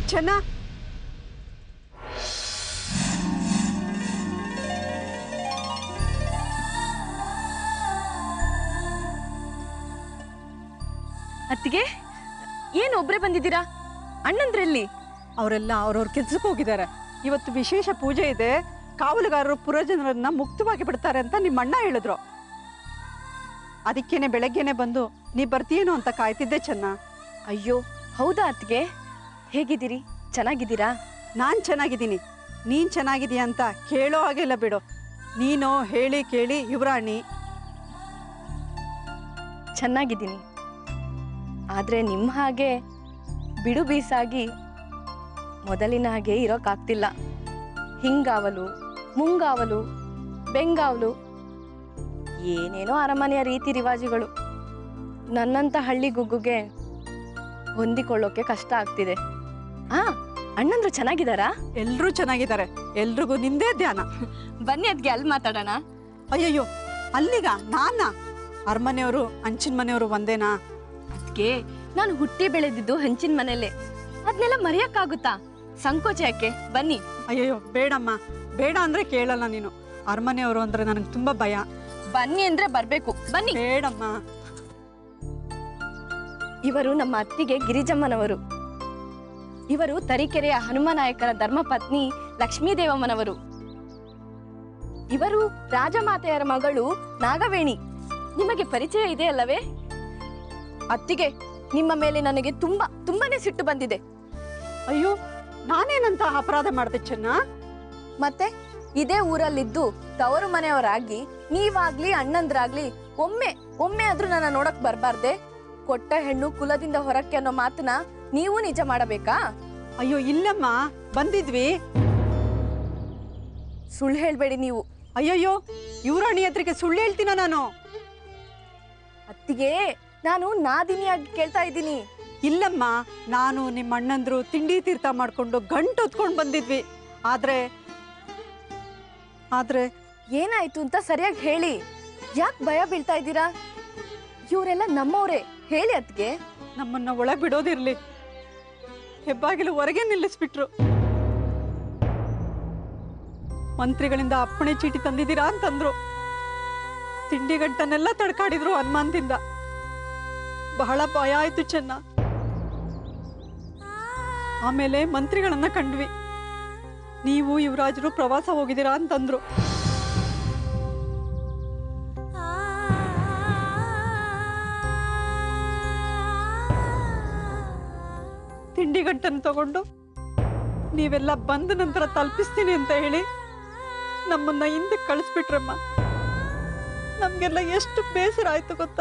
ಚೆನ್ನ ಅತ್ತಿಗೆ ಏನು ಒಬ್ರೇ ಬಂದಿದ್ದೀರಾ ಅಣ್ಣಂದ್ರೆಲ್ಲಿ ಅವರೆಲ್ಲ ಅವ್ರವ್ರ ಕೆಲ್ಸಕ್ಕೆ ಹೋಗಿದ್ದಾರೆ ಇವತ್ತು ವಿಶೇಷ ಪೂಜೆ ಇದೆ ಕಾವಲುಗಾರರು ಪುರಜನರನ್ನ ಮುಕ್ತವಾಗಿ ಬಿಡ್ತಾರೆ ಅಂತ ನಿಮ್ಮ ಅಣ್ಣ ಹೇಳಿದ್ರು ಅದಕ್ಕೇನೆ ಬೆಳಗ್ಗೆನೆ ಬಂದು ನೀ ಬರ್ತೀಯೇನೋ ಅಂತ ಕಾಯ್ತಿದ್ದೆ ಚೆನ್ನ ಅಯ್ಯೋ ಹೌದಾ ಅತ್ತಿಗೆ ಹೇಗಿದ್ದೀರಿ ಚೆನ್ನಾಗಿದ್ದೀರಾ ನಾನು ಚೆನ್ನಾಗಿದ್ದೀನಿ ನೀನು ಚೆನ್ನಾಗಿದೀಯ ಅಂತ ಕೇಳೋ ಹಾಗೆಲ್ಲ ಬಿಡು ನೀನು ಹೇಳಿ ಕೇಳಿ ಯುವರಾಣಿ ಚೆನ್ನಾಗಿದ್ದೀನಿ ಆದರೆ ನಿಮ್ಮ ಹಾಗೆ ಬಿಡು ಬೀಸಾಗಿ ಮೊದಲಿನ ಹಾಗೆ ಇರೋಕ್ಕಾಗ್ತಿಲ್ಲ ಹಿಂಗಾವಲು ಮುಂಗಾವಲು ಬೆಂಗಾವಲು ಏನೇನೋ ಅರಮನೆಯ ರೀತಿ ರಿವಾಜುಗಳು ನನ್ನಂಥ ಹಳ್ಳಿ ಗುಗ್ಗುಗೆ ಹೊಂದಿಕೊಳ್ಳೋಕೆ ಕಷ್ಟ ಆಗ್ತಿದೆ ಆ ಅಣ್ಣಂದ್ರು ಚೆನ್ನಾಗಿದ್ದಾರಾ ಎಲ್ಲರೂ ಚೆನ್ನಾಗಿದ್ದಾರೆ ಎಲ್ರಿಗೂ ನಿಂದೇ ಧ್ಯಾನ ಬನ್ನಿ ಅದ್ಗೆ ಅಲ್ಲಿ ಮಾತಾಡೋಣ ಅಯ್ಯಯ್ಯೋ ಅಲ್ಲಿಗ ನಾನ ಅರಮನೆಯವರು ಅಂಚಿನ ಮನೆಯವರು ಒಂದೇನಾ ಅದ್ಕೆ ನಾನು ಹುಟ್ಟಿ ಬೆಳೆದಿದ್ದು ಹಂಚಿನ ಮನೆಯಲ್ಲೇ ಅದನ್ನೆಲ್ಲ ಮರೆಯಕ್ಕಾಗುತ್ತಾ ಸಂಕೋಚ ಯಾಕೆ ಬನ್ನಿ ಅಯ್ಯಯ್ಯೋ ಬೇಡಮ್ಮ ಬೇಡ ಅಂದ್ರೆ ಕೇಳಲ್ಲ ನೀನು ಅರಮನೆಯವರು ಅಂದ್ರೆ ನನಗೆ ತುಂಬಾ ಭಯ ಬನ್ನಿ ಅಂದ್ರೆ ಬರ್ಬೇಕು ಬನ್ನಿ ಬೇಡಮ್ಮ ಇವರು ನಮ್ಮ ಅತ್ತಿಗೆ ಗಿರಿಜಮ್ಮನವರು ಇವರು ತರೀಕೆರೆಯ ಹನುಮನಾಯಕನ ಧರ್ಮಪತ್ನಿ ಲಕ್ಷ್ಮೀದೇವಮ್ಮನವರು ಇವರು ರಾಜಮಾತೆಯರ ಮಗಳು ನಾಗವೇಣಿ ನಿಮಗೆ ಪರಿಚಯ ಇದೆ ಅಲ್ಲವೇ ಅತ್ತಿಗೆ ನಿಮ್ಮ ಮೇಲೆ ನನಗೆ ತುಂಬಾ ತುಂಬಾನೇ ಸಿಟ್ಟು ಬಂದಿದೆ ಅಯ್ಯೋ ನಾನೇನಂತ ಅಪರಾಧ ಮಾಡ್ದೆ ಚೆನ್ನ ಮತ್ತೆ ಇದೇ ಊರಲ್ಲಿದ್ದು ತವರು ಮನೆಯವರಾಗಿ ನೀವಾಗ್ಲಿ ಅಣ್ಣಂದ್ರಾಗ್ಲಿ ಒಮ್ಮೆ ಒಮ್ಮೆ ಆದ್ರೂ ನನ್ನ ನೋಡಕ್ ಬರ್ಬಾರ್ದೆ ಕೊಟ್ಟ ಹೆಣ್ಣು ಕುಲದಿಂದ ಹೊರಕ್ಕೆ ಅನ್ನೋ ಮಾತನ್ನ ನೀವು ನಿಜ ಮಾಡಬೇಕಾ ಅಯ್ಯೋ ಇಲ್ಲಮ್ಮ ಬಂದಿದ್ವಿ ಸುಳ್ಳು ಹೇಳ್ಬೇಡಿ ನೀವು ಅಯ್ಯಯ್ಯೋ ಯುವರಾಣಿ ಹತ್ರಕ್ಕೆ ಸುಳ್ಳು ಹೇಳ್ತೀನ ನಾನು ಅತ್ತಿಗೆ ನಾನು ನಾದಿನಿಯಾಗಿ ಕೇಳ್ತಾ ಇದ್ದೀನಿ ಇಲ್ಲಮ್ಮ ನಾನು ನಿಮ್ಮ ಅಣ್ಣಂದ್ರು ತಿಂಡಿ ತೀರ್ಥ ಮಾಡ್ಕೊಂಡು ಗಂಟು ಹೊತ್ಕೊಂಡು ಬಂದಿದ್ವಿ ಆದ್ರೆ ಆದ್ರೆ ಏನಾಯ್ತು ಅಂತ ಸರಿಯಾಗಿ ಹೇಳಿ ಯಾಕೆ ಭಯ ಬೀಳ್ತಾ ಇದ್ದೀರಾ ಇವರೆಲ್ಲ ನಮ್ಮವ್ರೆ ಹೇಳಿ ಅತ್ತಿಗೆ ನಮ್ಮನ್ನ ಒಳಗ್ ಬಿಡೋದಿರ್ಲಿ ಹೆಬ್ಬಾಗಿಲು ಹೊರಗೆ ನಿಲ್ಲಿಸ್ಬಿಟ್ರು ಮಂತ್ರಿಗಳಿಂದ ಅಪ್ಪಣೆ ಚೀಟಿ ತಂದಿದ್ದೀರಾ ಅಂತಂದ್ರು ತಿಂಡಿ ಗಂಟನ್ನೆಲ್ಲ ತಡ್ಕಾಡಿದ್ರು ಅನುಮಾನದಿಂದ ಬಹಳ ಭಯ ಆಯ್ತು ಚೆನ್ನ ಆಮೇಲೆ ಮಂತ್ರಿಗಳನ್ನ ಕಂಡ್ವಿ ನೀವು ಯುವರಾಜರು ಪ್ರವಾಸ ಹೋಗಿದ್ದೀರಾ ಅಂತಂದ್ರು ತಿಂಡಿ ಗಂಟನ್ನು ತಗೊಂಡು ನೀವೆಲ್ಲ ಬಂದ ನಂತರ ತಲುಪಿಸ್ತೀನಿ ಅಂತ ಹೇಳಿ ನಮ್ಮನ್ನ ಹಿಂದಕ್ಕೆ ಕಳಿಸ್ಬಿಟ್ರಮ್ಮ ನಮ್ಗೆಲ್ಲ ಎಷ್ಟು ಬೇಸರ ಆಯ್ತು ಗೊತ್ತಾ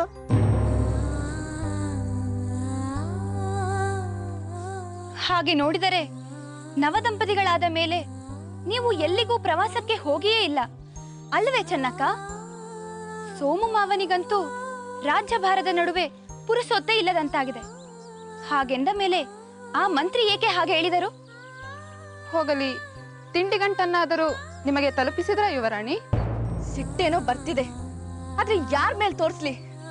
ಹಾಗೆ ನೋಡಿದರೆ ನವದಂಪತಿಗಳಾದ ಮೇಲೆ ನೀವು ಎಲ್ಲಿಗೂ ಪ್ರವಾಸಕ್ಕೆ ಹೋಗಿಯೇ ಇಲ್ಲ ಅಲ್ಲವೇ ಚೆನ್ನಕ್ಕ ಸೋಮು ಮಾವನಿಗಂತೂ ರಾಜ್ಯಭಾರದ ನಡುವೆ ಪುರುಸೊತ್ತೆ ಇಲ್ಲದಂತಾಗಿದೆ ಹಾಗೆಂದ ಮೇಲೆ ಆ ಮಂತ್ರಿ ಏಕೆ ಹಾಗೆ ಹೇಳಿದರು ಹೋಗಲಿ ತಿಂಡಿ ಗಂಟನ್ನಾದರೂ ನಿಮಗೆ ತಲುಪಿಸಿದ್ರ ಯುವರಾಣಿ ಸಿಟ್ಟೇನೋ ಬರ್ತಿದೆ ಆದ್ರೆ ಯಾರ ಮೇಲೆ ತೋರಿಸ್ಲಿ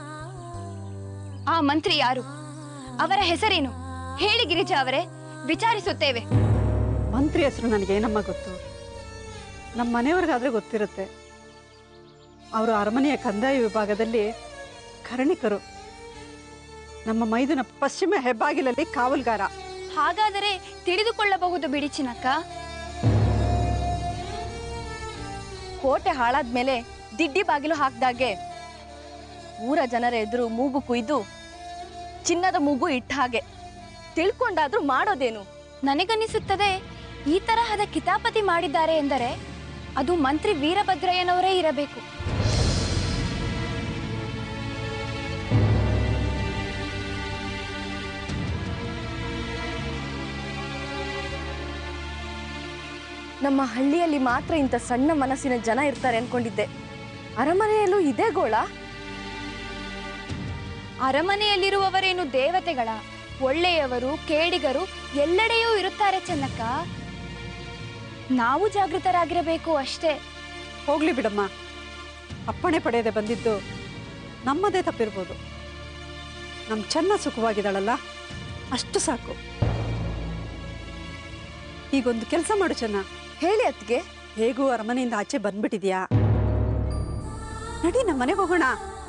ಆ ಮಂತ್ರಿ ಯಾರು ಅವರ ಹೆಸರೇನು ಹೇಳಿ ಗಿರಿಜಾ ಅವರೇ ವಿಚಾರಿಸುತ್ತೇವೆ ಮಂತ್ರಿ ಹೆಸರು ನನಗೇನಮ್ಮ ಗೊತ್ತು ನಮ್ಮ ಮನೆಯವ್ರಿಗಾದ್ರೆ ಗೊತ್ತಿರುತ್ತೆ ಅವರು ಅರಮನೆಯ ಕಂದಾಯ ವಿಭಾಗದಲ್ಲಿ ಕರಣಿಕರು ನಮ್ಮ ಮೈದುನ ಪಶ್ಚಿಮ ಹೆಬ್ಬಾಗಿಲಲ್ಲಿ ಕಾವಲ್ಗಾರ ಹಾಗಾದರೆ ತಿಳಿದುಕೊಳ್ಳಬಹುದು ಬಿಡಿ ಚಿನ್ನಕ್ಕ ಕೋಟೆ ಹಾಳಾದ್ಮೇಲೆ ದಿಡ್ಡಿ ಬಾಗಿಲು ಹಾಕ್ದಾಗೆ ಊರ ಜನರ ಎದುರು ಮೂಗು ಕುಯ್ದು ಚಿನ್ನದ ಮೂಗು ಇಟ್ಟ ಹಾಗೆ ತಿಳ್ಕೊಂಡಾದ್ರೂ ಮಾಡೋದೇನು ನನಗನ್ನಿಸುತ್ತದೆ ಈ ತರಹದ ಕಿತಾಪತಿ ಮಾಡಿದ್ದಾರೆ ಎಂದರೆ ಅದು ಮಂತ್ರಿ ವೀರಭದ್ರಯ್ಯನವರೇ ಇರಬೇಕು ನಮ್ಮ ಹಳ್ಳಿಯಲ್ಲಿ ಮಾತ್ರ ಇಂಥ ಸಣ್ಣ ಮನಸ್ಸಿನ ಜನ ಇರ್ತಾರೆ ಅನ್ಕೊಂಡಿದ್ದೆ ಅರಮನೆಯಲ್ಲೂ ಇದೇ ಗೋಳ ಅರಮನೆಯಲ್ಲಿರುವವರೇನು ದೇವತೆಗಳ ಒಳ್ಳೆಯವರು ಕೇಡಿಗರು ಎಲ್ಲೆಡೆಯೂ ಇರುತ್ತಾರೆ ಚೆನ್ನಕ್ಕ ನಾವು ಜಾಗೃತರಾಗಿರಬೇಕು ಅಷ್ಟೇ ಹೋಗ್ಲಿ ಬಿಡಮ್ಮ ಅಪ್ಪಣೆ ಪಡೆಯದೆ ಬಂದಿದ್ದು ನಮ್ಮದೇ ತಪ್ಪಿರ್ಬೋದು ನಮ್ಮ ಚೆನ್ನ ಸುಖವಾಗಿದ್ದಾಳಲ್ಲ ಅಷ್ಟು ಸಾಕು ಈಗೊಂದು ಕೆಲಸ ಮಾಡು ಚೆನ್ನ ಹೇಳಿ ಅತ್ತಿಗೆ ಹೇಗೂ ಅರಮನೆಯಿಂದ ಆಚೆ ಬಂದ್ಬಿಟ್ಟಿದ್ಯಾ ನಡಿ ನಮ್ಮ ಮನೆಗೆ ಹೋಗೋಣ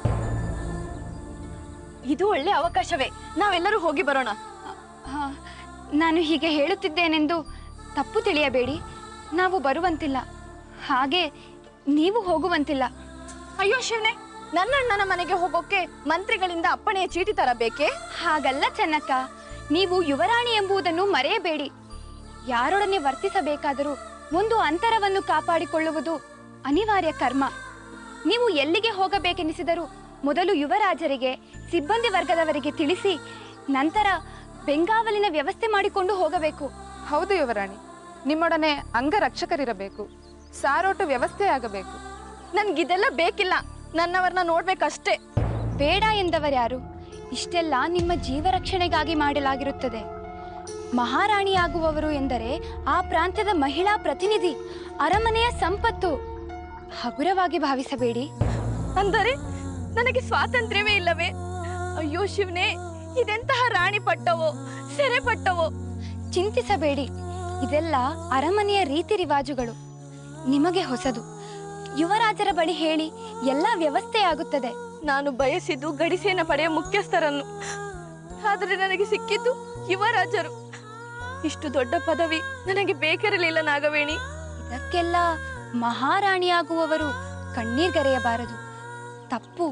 ಇದು ಒಳ್ಳೆ ಅವಕಾಶವೇ ನಾವೆಲ್ಲರೂ ಹೋಗಿ ಬರೋಣ ಆ, ನಾನು ಹೀಗೆ ಹೇಳುತ್ತಿದ್ದೇನೆಂದು ತಪ್ಪು ತಿಳಿಯಬೇಡಿ ನಾವು ಬರುವಂತಿಲ್ಲ ಹಾಗೆ ನೀವು ಹೋಗುವಂತಿಲ್ಲ ಅಯ್ಯೋ ಶಿವನೆ ನನ್ನ ಅಣ್ಣನ ಮನೆಗೆ ಹೋಗೋಕೆ ಮಂತ್ರಿಗಳಿಂದ ಅಪ್ಪಣೆಯ ಚೀಟಿ ತರಬೇಕೆ ಹಾಗಲ್ಲ ಚೆನ್ನಕ್ಕ ನೀವು ಯುವರಾಣಿ ಎಂಬುದನ್ನು ಮರೆಯಬೇಡಿ ಯಾರೊಡನೆ ವರ್ತಿಸಬೇಕಾದರೂ ಒಂದು ಅಂತರವನ್ನು ಕಾಪಾಡಿಕೊಳ್ಳುವುದು ಅನಿವಾರ್ಯ ಕರ್ಮ ನೀವು ಎಲ್ಲಿಗೆ ಹೋಗಬೇಕೆನಿಸಿದರೂ ಮೊದಲು ಯುವರಾಜರಿಗೆ ಸಿಬ್ಬಂದಿ ವರ್ಗದವರಿಗೆ ತಿಳಿಸಿ ನಂತರ ಬೆಂಗಾವಲಿನ ವ್ಯವಸ್ಥೆ ಮಾಡಿಕೊಂಡು ಹೋಗಬೇಕು ಹೌದು ಯುವರಾಣಿ ನಿಮ್ಮೊಡನೆ ಅಂಗರಕ್ಷಕರಿರಬೇಕು ಸಾರೋಟು ವ್ಯವಸ್ಥೆ ಆಗಬೇಕು ನನ್ಗಿದೆಲ್ಲ ಬೇಕಿಲ್ಲ ನನ್ನವರನ್ನ ನೋಡ್ಬೇಕಷ್ಟೇ ಬೇಡ ಎಂದವರ್ಯಾರು ಇಷ್ಟೆಲ್ಲ ನಿಮ್ಮ ಜೀವರಕ್ಷಣೆಗಾಗಿ ಮಾಡಲಾಗಿರುತ್ತದೆ ಮಹಾರಾಣಿಯಾಗುವವರು ಎಂದರೆ ಆ ಪ್ರಾಂತ್ಯದ ಮಹಿಳಾ ಪ್ರತಿನಿಧಿ ಅರಮನೆಯ ಸಂಪತ್ತು ಹಗುರವಾಗಿ ಭಾವಿಸಬೇಡಿ ಅಂದರೆ ನನಗೆ ಸ್ವಾತಂತ್ರ್ಯವೇ ಇಲ್ಲವೇ ಅಯ್ಯೋ ಶಿವನೇ ಇದೆಂತಹ ರಾಣಿ ಪಟ್ಟವೋ ಸೆರೆ ಪಟ್ಟವೋ ಚಿಂತಿಸಬೇಡಿ ಇದೆಲ್ಲ ಅರಮನೆಯ ರೀತಿ ರಿವಾಜುಗಳು ನಿಮಗೆ ಹೊಸದು ಯುವರಾಜರ ಬಳಿ ಹೇಳಿ ಎಲ್ಲ ವ್ಯವಸ್ಥೆಯಾಗುತ್ತದೆ ನಾನು ಬಯಸಿದ್ದು ಗಡಿಸೇನ ಪಡೆಯ ಮುಖ್ಯಸ್ಥರನ್ನು ಆದರೆ ನನಗೆ ಸಿಕ್ಕಿದ್ದು ಯುವರಾಜರು ಇಷ್ಟು ದೊಡ್ಡ ಪದವಿ ನನಗೆ ಬೇಕಿರಲಿಲ್ಲ ನಾಗವೇಣಿ ಇದಕ್ಕೆಲ್ಲ ಮಹಾರಾಣಿಯಾಗುವವರು ಕಣ್ಣೀರ್ಗರೆಯಬಾರದು ತಪ್ಪು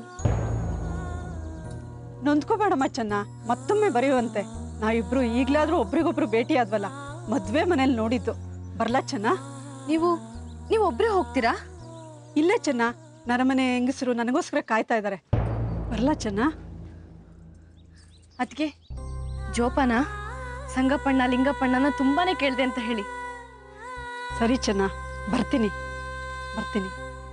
ನೊಂದ್ಕೋಬೇಡಮ್ಮ ಚೆನ್ನ ಮತ್ತೊಮ್ಮೆ ಬರೆಯುವಂತೆ ನಾವಿಬ್ರು ಈಗ್ಲಾದ್ರೂ ಒಬ್ರಿಗೊಬ್ರು ಭೇಟಿಯಾದ್ವಲ್ಲ ಮದ್ವೆ ಮನೇಲಿ ನೋಡಿದ್ದು ಬರ್ಲಾ ಚೆನ್ನ ನೀವು ನೀವು ಒಬ್ರೇ ಹೋಗ್ತೀರಾ ಇಲ್ಲೇ ಚೆನ್ನ ನರಮನೆ ಹೆಂಗಸರು ನನಗೋಸ್ಕರ ಕಾಯ್ತಾ ಇದ್ದಾರೆ ಬರ್ಲಾ ಚೆನ್ನ ಅದಕ್ಕೆ ಜೋಪಾನ ಸಂಗಪ್ಪಣ್ಣ ಲಿಂಗಪ್ಪಣ್ಣನ ತುಂಬಾನೇ ಕೇಳಿದೆ ಅಂತ ಹೇಳಿ ಸರಿ ಚೆನ್ನ ಬರ್ತೀನಿ ಬರ್ತೀನಿ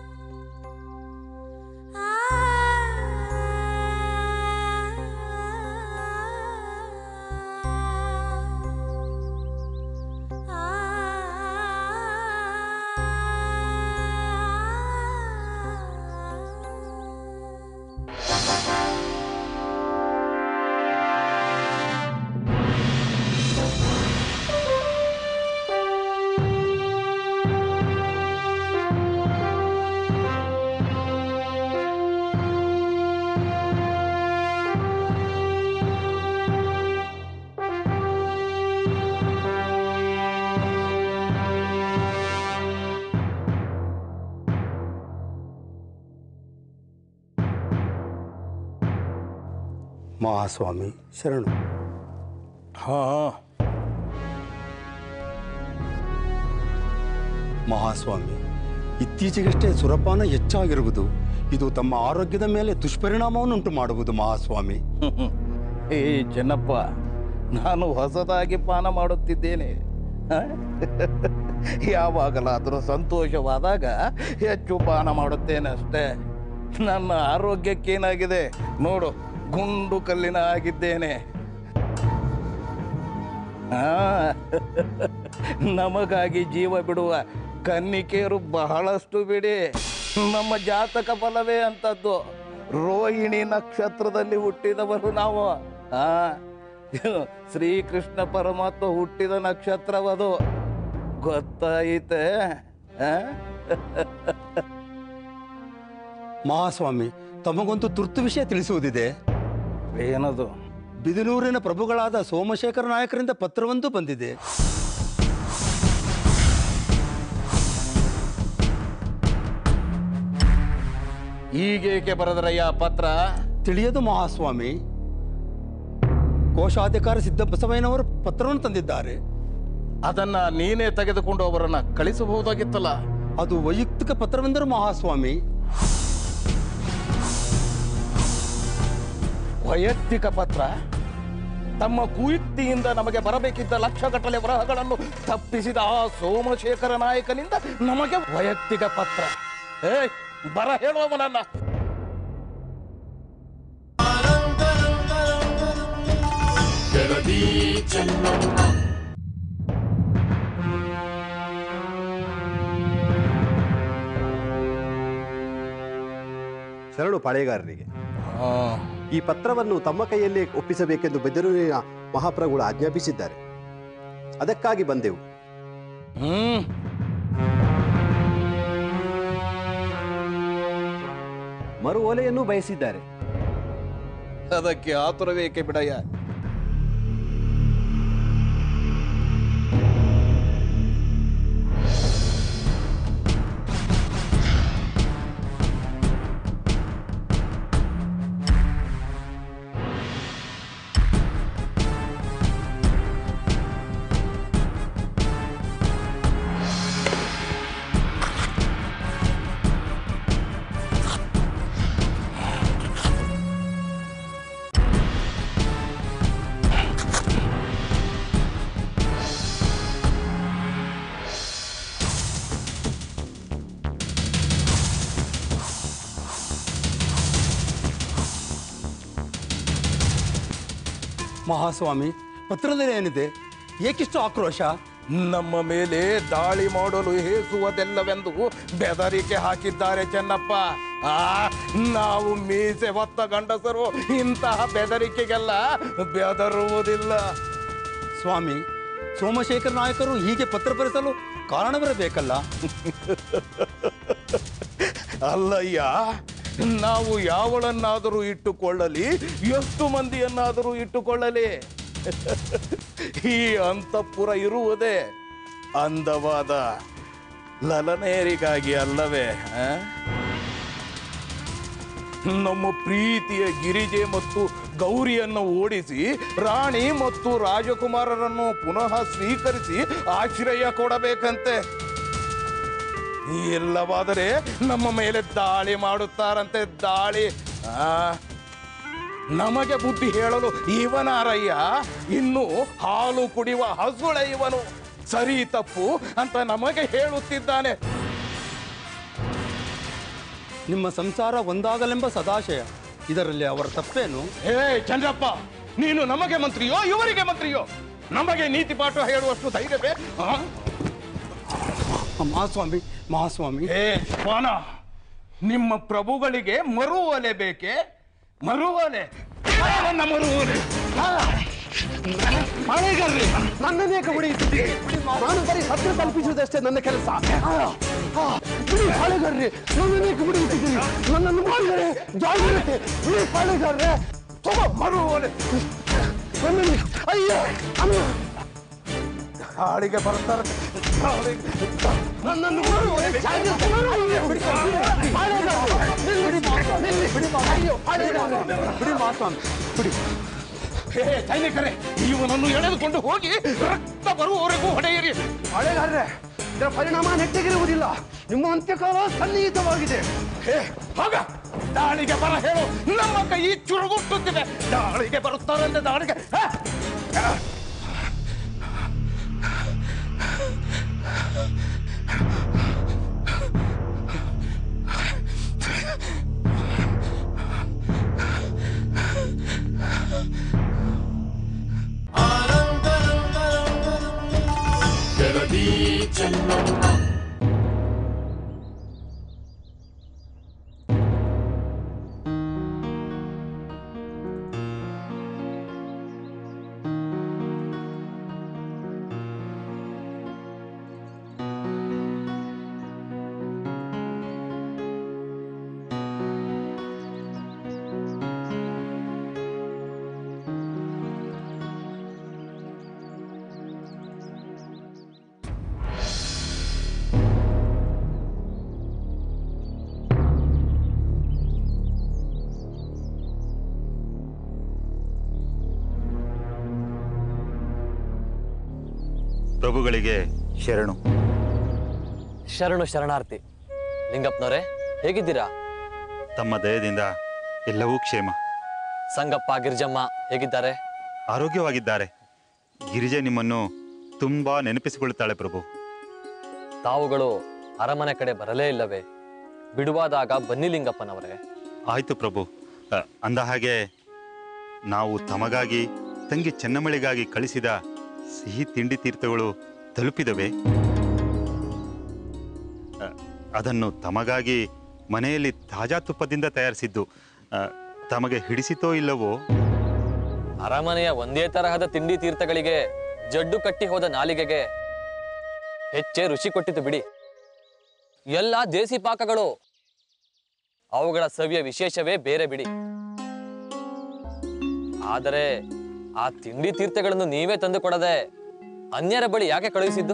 ಮಹಾಸ್ವಾಮಿ ಶರಣು ಹಾ ಮಹಾಸ್ವಾಮಿ ಇತ್ತೀಚೆಗಷ್ಟೇ ಸುರಪಾನ ಹೆಚ್ಚಾಗಿರುವುದು ಇದು ತಮ್ಮ ಆರೋಗ್ಯದ ಮೇಲೆ ದುಷ್ಪರಿಣಾಮವನ್ನುಂಟು ಮಾಡುವುದು ಮಹಾಸ್ವಾಮಿ ಏ ಚೆನ್ನಪ್ಪ ನಾನು ಹೊಸದಾಗಿ ಪಾನ ಮಾಡುತ್ತಿದ್ದೇನೆ ಹ? ಯಾವಾಗಲಾದರೂ ಸಂತೋಷವಾದಾಗ ಹೆಚ್ಚು ಪಾನ ಮಾಡುತ್ತೇನೆ ಅಷ್ಟೇ ನನ್ನ ಆರೋಗ್ಯಕ್ಕೇನಾಗಿದೆ ನೋಡು ಗುಂಡು ಕಲ್ಲಿನ ಆಗಿದ್ದೇನೆ ಆ, ನಮಗಾಗಿ ಜೀವ ಬಿಡುವ ಕನ್ನಿಕೆಯರು ಬಹಳಷ್ಟು ಬಿಡಿ ನಮ್ಮ ಜಾತಕ ಫಲವೇ ಅಂತದ್ದು ರೋಹಿಣಿ ನಕ್ಷತ್ರದಲ್ಲಿ ಹುಟ್ಟಿದವರು ನಾವು ಆ ಶ್ರೀಕೃಷ್ಣ ಪರಮಾತ್ಮ ಹುಟ್ಟಿದ ನಕ್ಷತ್ರವದು ಗೊತ್ತಾಯಿತೆ ಆ? ಮಹಾಸ್ವಾಮಿ ತಮಗೊಂದು ತುರ್ತು ವಿಷಯ ತಿಳಿಸುವುದಿದೆ ಏನದು ಬಿದಿನೂರಿನ ಪ್ರಭುಗಳಾದ ಸೋಮಶೇಖರ ನಾಯಕರಿಂದ ಪತ್ರವೊಂದು ಬಂದಿದೆ ಈಗೇಕೆ ಬರದ್ರಯ್ಯ ಪತ್ರ ತಿಳಿಯದು ಮಹಾಸ್ವಾಮಿ ಕೋಶಾಧಿಕಾರಿ ಸಿದ್ದಬಸವಯ್ಯನವರು ಪತ್ರವನ್ನು ತಂದಿದ್ದಾರೆ ಅದನ್ನ ನೀನೇ ತೆಗೆದುಕೊಂಡು ಅವರನ್ನ ಕಳಿಸಬಹುದಾಗಿತ್ತಲ್ಲ ಅದು ವೈಯಕ್ತಿಕ ಪತ್ರವೆಂದರು ಮಹಾಸ್ವಾಮಿ ವೈಯಕ್ತಿಕ ಪತ್ರ ತಮ್ಮ ಕುಯುಕ್ತಿಯಿಂದ ನಮಗೆ ಬರಬೇಕಿದ್ದ ಲಕ್ಷಗಟ್ಟಲೆ ವರಹಗಳನ್ನು ತಪ್ಪಿಸಿದ ಆ ಸೋಮಶೇಖರ ನಾಯಕನಿಂದ ನಮಗೆ ವೈಯಕ್ತಿಕ ಪತ್ರ ಏ ಬರ ಹೇಳುವವನನ್ನ ಶರಣು ಪಾಳೆಗಾರರಿಗೆ ಆ, ಈ ಪತ್ರವನ್ನು ತಮ್ಮ ಕೈಯಲ್ಲಿ ಒಪ್ಪಿಸಬೇಕೆಂದು ಬೆದರೂರಿನ ಮಹಾಪ್ರಭುಗಳು ಆಜ್ಞಾಪಿಸಿದ್ದಾರೆ ಅದಕ್ಕಾಗಿ ಬಂದೆವು ಹ್ಮ್ ಮರು ಓಲೆಯನ್ನು ಬಯಸಿದ್ದಾರೆ ಅದಕ್ಕೆ ಆತುರವೇಕೆ ಬಿಡಯ್ಯ ಮಹಾಸ್ವಾಮಿ ಪತ್ರದಲ್ಲಿ ಏನಿದೆ ಏಕಿಷ್ಟು ಆಕ್ರೋಶ ನಮ್ಮ ಮೇಲೆ ದಾಳಿ ಮಾಡಲು ಹೇಸುವುದೆಲ್ಲವೆಂದು ಬೆದರಿಕೆ ಹಾಕಿದ್ದಾರೆ ಚೆನ್ನಪ್ಪ ಆ ನಾವು ಮೀಸೆ ಹೊತ್ತ ಗಂಡಸರು ಇಂತಹ ಬೆದರಿಕೆಗೆಲ್ಲ ಬೆದರುವುದಿಲ್ಲ ಸ್ವಾಮಿ ಸೋಮಶೇಖರ ನಾಯಕರು ಹೀಗೆ ಪತ್ರ ಬರೆಸಲು ಕಾರಣವಿರಬೇಕಲ್ಲ ಅಲ್ಲಯ್ಯ ನಾವು ಯಾವಳನ್ನಾದರೂ ಇಟ್ಟುಕೊಳ್ಳಲಿ ಎಷ್ಟು ಮಂದಿಯನ್ನಾದರೂ ಇಟ್ಟುಕೊಳ್ಳಲಿ ಈ ಅಂತಃಪುರ ಇರುವುದೇ ಅಂದವಾದ ಲಲನೇರಿಗಾಗಿ ಅಲ್ಲವೇ ಆ? ನಮ್ಮ ಪ್ರೀತಿಯ ಗಿರಿಜೆ ಮತ್ತು ಗೌರಿಯನ್ನು ಓಡಿಸಿ ರಾಣಿ ಮತ್ತು ರಾಜಕುಮಾರರನ್ನು ಪುನಃ ಸ್ವೀಕರಿಸಿ ಆಶ್ರಯ ಕೊಡಬೇಕಂತೆ ಇಲ್ಲವಾದರೆ ನಮ್ಮ ಮೇಲೆ ದಾಳಿ ಮಾಡುತ್ತಾರಂತೆ ದಾಳಿ ಆ, ನಮಗೆ ಬುದ್ಧಿ ಹೇಳಲು ಇವನಾರಯ್ಯ ಇನ್ನು ಹಾಲು ಕುಡಿಯುವ ಹಸುಳೆ ಇವನು ಸರಿ ತಪ್ಪು ಅಂತ ನಮಗೆ ಹೇಳುತ್ತಿದ್ದಾನೆ ನಿಮ್ಮ ಸಂಸಾರ ಒಂದಾಗಲೆಂಬ ಸದಾಶಯ ಇದರಲ್ಲಿ ಅವರ ತಪ್ಪೇನು ಹೇ ಚಂದ್ರಪ್ಪ ನೀನು ನಮಗೆ ಮಂತ್ರಿಯೋ ಇವರಿಗೆ ಮಂತ್ರಿಯೋ ನಮಗೆ ನೀತಿ ಪಾಠ ಹೇಳುವಷ್ಟು ಧೈರ್ಯವೇ ಆ? ಮಹಾಸ್ವಾಮಿ ಮಹಾಸ್ವಾಮಿ ಹೇ ಶ್ವಾನ ನಿಮ್ಮ ಪ್ರಭುಗಳಿಗೆ ಮರು ಒಲೆ ಬೇಕೆ ಮರು ಒಲೆ ನನ್ನ ಮರು ಒಲೆ ಮಳೆಗಾರ್ರಿ ನನ್ನನ್ನೇಕೆ ಹೊಡೆಯುತ್ತಿದ್ದೀರಿ ನಾನು ಬರೀ ಸತ್ಯ ತಲುಪಿಸುವುದಷ್ಟೇ ನನ್ನ ಕೆಲಸ ಬಿಡಿ ಪಾಳೆಗಾರ್ರಿ ನನ್ನನ್ನೇಕೆ ಹೊಡೆಯುತ್ತಿದ್ದೀರಿ ನನ್ನನ್ನು ಮಾಡಿದರೆ ಜಾಗ್ರತೆ ಬಿಡಿ ಪಾಳೆಗಾರ್ರೆ ತಗೋ ಮರು ಒಲೆ ನನ್ನನ್ನು ಅಯ್ಯೋ ಅಮ್ಮ ಹಾಳಿಗೆ ಬರ್ತಾರೆ ಹಾಳಿಗೆ ನನ್ನನ್ನು ಮರು ಒಲೆ ಜಾಗ್ರತೆ ಅಯ್ಯೋ, ಬಿಡಿ, ಬಿಡಿ, ಪಾಳೆಗಾರ್ರೆ, ನಿಲ್ಲಿ, ನಿಲ್ಲಿ, ಬಿಡಿ, ಅಯ್ಯೋ, ಪಾಳೆಗಾರ್ರೆ, ಬಿಡಿ ಮಹಾಸ್ವಾಮಿ ಬಿಡಿ ಹೇ ಸೈನಿಕರೇ ಇವನನ್ನು ಎಳೆದುಕೊಂಡು ಹೋಗಿ ರಕ್ತ ಬರುವವರೆಗೂ ಹೊಡೆಯಿರಿ ಪಾಳೆಗಾರ್ರೆ ಇದರ ಪರಿಣಾಮ ನೆಟ್ಟಗಿರುವುದಿಲ್ಲ ನಿಮ್ಮ ಅಂತ್ಯಕಾಲ ಸನ್ನಿಹಿತವಾಗಿದೆ ಹೇ ಹೋಗ ದಾಳಿಗೆ ಬರ ಹೇಳು ನಮ್ಮ ಕೈ ಚುರುಗುಟ್ಟುತ್ತಿದೆ ದಾಳಿಗೆ ಬರುತ್ತಾರಂತೆ ದಾಳಿಗೆ ಹಾ? ಹಾ. ಪ್ರಭುಗಳಿಗೆ ಶರಣು ಶರಣು ಶರಣಾರ್ಥಿ ಲಿಂಗಪ್ಪನವರೇ ಹೇಗಿದ್ದೀರಾ ತಮ್ಮ ದಯದಿಂದ ಎಲ್ಲವೂ ಕ್ಷೇಮ ಸಂಗಪ್ಪ ಗಿರಿಜಮ್ಮ ಹೇಗಿದ್ದಾರೆ ಆರೋಗ್ಯವಾಗಿದ್ದಾರೆ ಗಿರಿಜೆ ನಿಮ್ಮನ್ನು ತುಂಬಾ ನೆನಪಿಸಿಕೊಳ್ಳುತ್ತಾಳೆ ಪ್ರಭು ತಾವುಗಳು ಅರಮನೆ ಕಡೆ ಬರಲೇ ಇಲ್ಲವೇ ಬಿಡುವಾದಾಗ ಬನ್ನಿ ಲಿಂಗಪ್ಪನವರೇ ಆಯ್ತು ಪ್ರಭು ಅ, ಅಂದ ಹಾಗೆ ನಾವು ತಮಗಾಗಿ ತಂಗಿ ಚೆನ್ನಮಳಿಗಾಗಿ ಕಳಿಸಿದ ಸಿಹಿ ತಿಂಡಿ ತೀರ್ಥಗಳು ತಲುಪಿದವೆ ಅ, ಅದನ್ನು ತಮಗಾಗಿ ಮನೆಯಲ್ಲಿ ತಾಜಾ ತುಪ್ಪದಿಂದ ತಯಾರಿಸಿದ್ದು ಅ, ತಮಗೆ ಹಿಡಿಸಿತೋ ಇಲ್ಲವೋ ಅರಮನೆಯ ಒಂದೇ ತರಹದ ತಿಂಡಿ ತೀರ್ಥಗಳಿಗೆ ಜಡ್ಡು ಕಟ್ಟಿ ಹೋದ ನಾಲಿಗೆಗೆ ಹೆಚ್ಚೇ ರುಚಿ ಕೊಟ್ಟಿತು ಬಿಡಿ ಎಲ್ಲ ದೇಸಿ ಪಾಕಗಳು ಅವುಗಳ ಸವಿಯ ವಿಶೇಷವೇ ಬೇರೆ ಬಿಡಿ ಆದರೆ ಆ ತಿಂಡಿ ತೀರ್ಥಗಳನ್ನು ನೀವೇ ತಂದು ಕೊಡದೆ ಅನ್ಯರ ಬಳಿ ಯಾಕೆ ಕಳುಹಿಸಿದ್ದು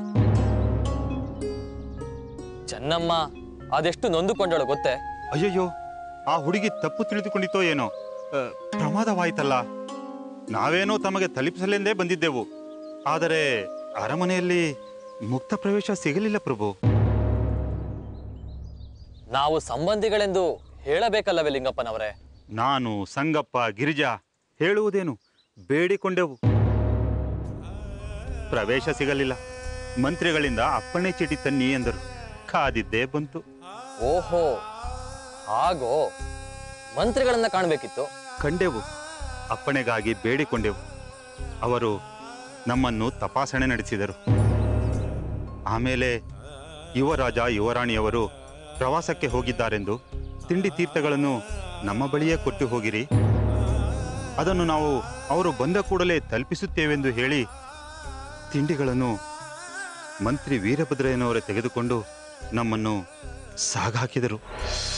ಚೆನ್ನಮ್ಮ ಅದೆಷ್ಟು ನೊಂದುಕೊಂಡಳು ಗೊತ್ತೇ ಅಯ್ಯಯ್ಯೋ ಆ ಹುಡುಗಿ ತಪ್ಪು ತಿಳಿದುಕೊಂಡಿತೋ ಏನೋ ಆ, ಪ್ರಮಾದವಾಯ್ತಲ್ಲ ನಾವೇನೋ ತಮಗೆ ತಲುಪಿಸಲೆಂದೇ ಬಂದಿದ್ದೆವು ಆದರೆ ಅರಮನೆಯಲ್ಲಿ ಮುಕ್ತ ಪ್ರವೇಶ ಸಿಗಲಿಲ್ಲ ಪ್ರಭು ನಾವು ಸಂಬಂಧಿಗಳೆಂದು ಹೇಳಬೇಕಲ್ಲವೇ ಲಿಂಗಪ್ಪನವರೇ ನಾನು ಸಂಗಪ್ಪ ಗಿರಿಜಾ ಹೇಳುವುದೇನು ಬೇಡಿಕೊಂಡೆವು ಪ್ರವೇಶ ಸಿಗಲಿಲ್ಲ ಮಂತ್ರಿಗಳಿಂದ ಅಪ್ಪಣೆ ಚೀಟಿ ತನ್ನಿ ಎಂದರು ಕಾದಿದ್ದೇ ಬಂತು ಓಹೋ ಹಾಗೋ ಮಂತ್ರಿಗಳನ್ನ ಕಾಣಬೇಕಿತ್ತು ಕಂಡೆವು ಅಪ್ಪಣೆಗಾಗಿ ಬೇಡಿಕೊಂಡೆವು ಅವರು ನಮ್ಮನ್ನು ತಪಾಸಣೆ ನಡೆಸಿದರು ಆಮೇಲೆ ಯುವರಾಜ ಯುವರಾಣಿಯವರು ಪ್ರವಾಸಕ್ಕೆ ಹೋಗಿದ್ದಾರೆಂದು ತಿಂಡಿ ತೀರ್ಥಗಳನ್ನು ನಮ್ಮ ಬಳಿಯೇ ಕೊಟ್ಟು ಹೋಗಿರಿ ಅದನ್ನು ನಾವು ಅವರು ಬಂದ ಕೂಡಲೇ ತಲುಪಿಸುತ್ತೇವೆಂದು ಹೇಳಿ ತಿಂಡಿಗಳನ್ನು ಮಂತ್ರಿ ವೀರಭದ್ರಯ್ಯನವರೇ ತೆಗೆದುಕೊಂಡು ನಮ್ಮನ್ನು ಸಾಗಾಕಿದರು